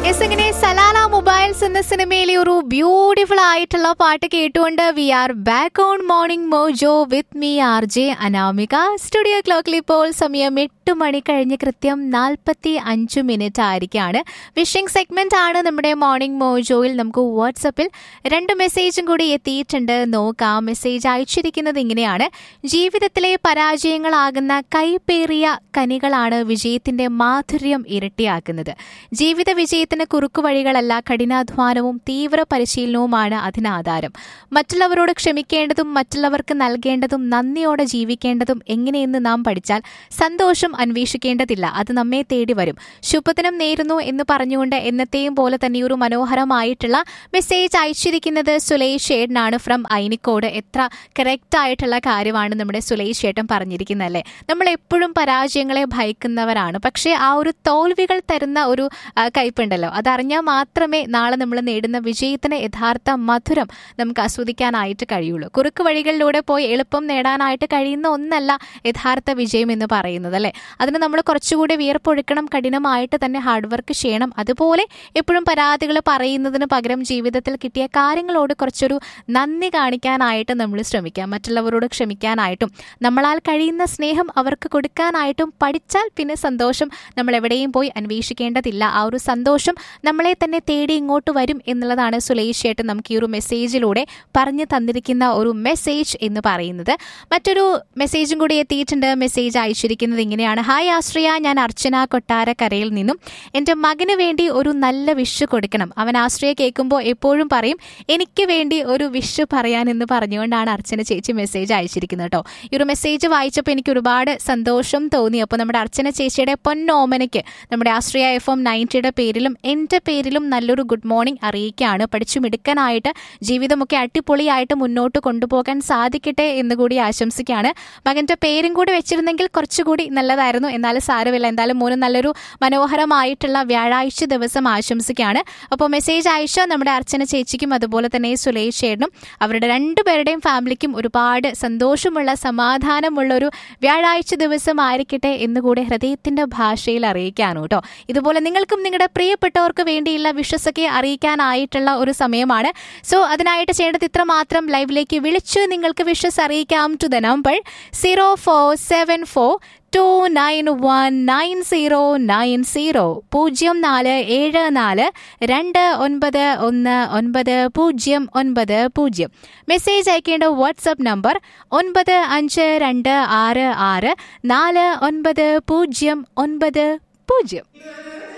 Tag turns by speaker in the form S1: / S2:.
S1: yes ഇങ്ങനെ Salalah mobiles എന്ന സിനിമയിലെ ഒരു ബ്യൂട്ടിഫുൾ ആയിട്ടുള്ള പാട്ട് കേട്ടുകൊണ്ട് we are back on morning mojo with me R J Anamika studio ക്ലോക്കിൽ ഇപ്പോൾ സമയം എട്ട് മണി കഴിഞ്ഞ് കൃത്യം നാൽപ്പത്തി അഞ്ച് മിനിറ്റ് ആയിരിക്കാണ് വിഷിംഗ് സെഗ്മെന്റ് ആണ് നമ്മുടെ മോർണിംഗ് മോജോയിൽ നമുക്ക് വാട്സപ്പിൽ രണ്ട് മെസ്സേജും കൂടി എത്തിയിട്ടുണ്ട് നോക്കാം മെസ്സേജ് അയച്ചിരിക്കുന്നത് ഇങ്ങനെയാണ് ജീവിതത്തിലെ പരാജയങ്ങളാകുന്ന കൈപ്പേറിയ കനികളാണ് വിജയത്തിന്റെ മാധുര്യം ഇരട്ടിയാക്കുന്നത് ജീവിത വിജയത്തിന് കുറുക്കുവഴികളല്ല കഠിനാധ്വാനവും തീവ്ര പരിശീലനവുമാണ് അതിനാധാരം മറ്റുള്ളവരോട് ക്ഷമിക്കേണ്ടതും മറ്റുള്ളവർക്ക് നൽകേണ്ടതും നന്ദിയോടെ ജീവിക്കേണ്ടതും എങ്ങനെയെന്ന് നാം പഠിച്ചാൽ സന്തോഷം അന്വേഷിക്കേണ്ടതില്ല അത് നമ്മെ തേടി വരും ശുഭദിനം നേരുന്നു എന്ന് പറഞ്ഞുകൊണ്ട് എന്നത്തെയും പോലെ തന്നെ ഒരു മനോഹരമായിട്ടുള്ള മെസ്സേജ് അയച്ചിരിക്കുന്നത് സുലേഷ് ഷേഡനാണ് ഫ്രം ഐനിക്കോട് എത്ര കറക്റ്റ് ആയിട്ടുള്ള കാര്യമാണ് നമ്മുടെ സുലേഷ് ചേട്ടൻ പറഞ്ഞിരിക്കുന്നത് അല്ലേ നമ്മൾ എപ്പോഴും പരാജയങ്ങളെ ഭയക്കുന്നവരാണ് പക്ഷേ ആ ഒരു തോൽവികൾ തരുന്ന ഒരു ആ, കയ്പുണ്ടല്ലോ അതറിഞ്ഞാൽ മാത്രമേ നാളെ നമ്മൾ നേടുന്ന വിജയത്തിന് യഥാർത്ഥ മധുരം നമുക്ക് ആസ്വദിക്കാനായിട്ട് കഴിയുള്ളൂ കുറുക്ക് വഴികളിലൂടെ പോയി എളുപ്പം നേടാനായിട്ട് കഴിയുന്ന ഒന്നല്ല യഥാർത്ഥ വിജയം എന്ന് പറയുന്നത് അല്ലേ അതിന് നമ്മൾ കുറച്ചുകൂടി വിയർപ്പൊഴുക്കണം കഠിനമായിട്ട് തന്നെ ഹാർഡ് വർക്ക് ചെയ്യണം അതുപോലെ എപ്പോഴും പരാതികൾ പറയുന്നതിന് പകരം ജീവിതത്തിൽ കിട്ടിയ കാര്യങ്ങളോട് കുറച്ചൊരു നന്ദി കാണിക്കാനായിട്ട് നമ്മൾ ശ്രമിക്കാം മറ്റുള്ളവരോട് ക്ഷമിക്കാനായിട്ടും നമ്മളാൽ കഴിയുന്ന സ്നേഹം അവർക്ക് കൊടുക്കാനായിട്ടും പഠിച്ചാൽ പിന്നെ സന്തോഷം നമ്മൾ എവിടെയും പോയി അന്വേഷിക്കേണ്ടതില്ല ആ ഒരു സന്തോഷം നമ്മളെ തന്നെ തേടി ഇങ്ങോട്ട് വരും എന്നുള്ളതാണ് സുലേഷ് ചേട്ടൻ നമുക്ക് ഈ ഒരു മെസ്സേജിലൂടെ പറഞ്ഞു തന്നിരിക്കുന്ന ഒരു മെസ്സേജ് എന്ന് പറയുന്നത് മറ്റൊരു മെസ്സേജും കൂടി എത്തിയിട്ടുണ്ട് മെസ്സേജ് അയച്ചിരിക്കുന്നത് ഇങ്ങനെയാണ് ഹായ് ആശ്രയ ഞാൻ അർച്ചന കൊട്ടാരക്കരയിൽ നിന്നും എൻ്റെ മകന് വേണ്ടി ഒരു നല്ല വിഷ് കൊടുക്കണം അവൻ ആശ്രയ കേൾക്കുമ്പോൾ എപ്പോഴും പറയും എനിക്ക് വേണ്ടി ഒരു വിഷ് പറയാൻ എന്ന് പറഞ്ഞുകൊണ്ടാണ് അർച്ചന ചേച്ചി മെസ്സേജ് അയച്ചിരിക്കുന്നത് കേട്ടോ ഈ ഒരു മെസ്സേജ് വായിച്ചപ്പോൾ എനിക്ക് ഒരുപാട് സന്തോഷം തോന്നി അപ്പോൾ നമ്മുടെ അർച്ചന ചേച്ചിയുടെ പൊന്നോമനയ്ക്ക് നമ്മുടെ ആശ്രയ എഫ് എം നയൻറ്റിയുടെ പേരിലും എൻ്റെ പേരിലും നല്ലൊരു ഗുഡ് മോർണിംഗ് അറിയിക്കുകയാണ് പഠിച്ചു മിടുക്കനായിട്ട് ജീവിതമൊക്കെ അടിപൊളിയായിട്ട് മുന്നോട്ട് കൊണ്ടുപോകാൻ സാധിക്കട്ടെ എന്ന് കൂടി ആശംസിക്കുകയാണ് മകൻ്റെ പേരും കൂടി വെച്ചിരുന്നെങ്കിൽ കുറച്ചുകൂടി നല്ലതായിരുന്നു എന്നാലും സാരമില്ല എന്തായാലും മോന് നല്ലൊരു മനോഹരമായിട്ടുള്ള വ്യാഴാഴ്ച ദിവസം ആശംസിക്കുകയാണ് അപ്പോൾ മെസ്സേജ് അയച്ച നമ്മുടെ അർച്ചന ചേച്ചിക്കും അതുപോലെ തന്നെ സുലേഷ് ചേട്ടനും അവരുടെ രണ്ടുപേരുടെയും ഫാമിലിക്കും ഒരുപാട് സന്തോഷമുള്ള സമാധാനമുള്ള ഒരു വ്യാഴാഴ്ച ദിവസം ആയിരിക്കട്ടെ എന്ന് കൂടെ ഹൃദയത്തിന്റെ ഭാഷയിൽ അറിയിക്കാനോ കേട്ടോ ഇതുപോലെ നിങ്ങൾക്കും നിങ്ങളുടെ പ്രിയപ്പെട്ടവർക്ക് വേണ്ടിയുള്ള വിശ്വസൊക്കെ അറിയിക്കാനായിട്ടുള്ള ഒരു സമയമാണ് സോ അതിനായിട്ട് ചെയ്യേണ്ടത് ഇത്ര മാത്രം ലൈവിലേക്ക് വിളിച്ച് നിങ്ങൾക്ക് വിശ്വസ് അറിയിക്കാം to the number zero four seven four two nine one nine zero nine zero പൂജ്യം നാല് ഏഴ് നാല് രണ്ട് ഒൻപത് ഒന്ന് ഒൻപത് പൂജ്യം ഒൻപത് പൂജ്യം മെസ്സേജ് അയക്കേണ്ട വാട്സപ്പ് നമ്പർ ഒൻപത് അഞ്ച് രണ്ട് ആറ് ആറ് നാല് ഒൻപത് പൂജ്യം ഒൻപത് പൂജ്യം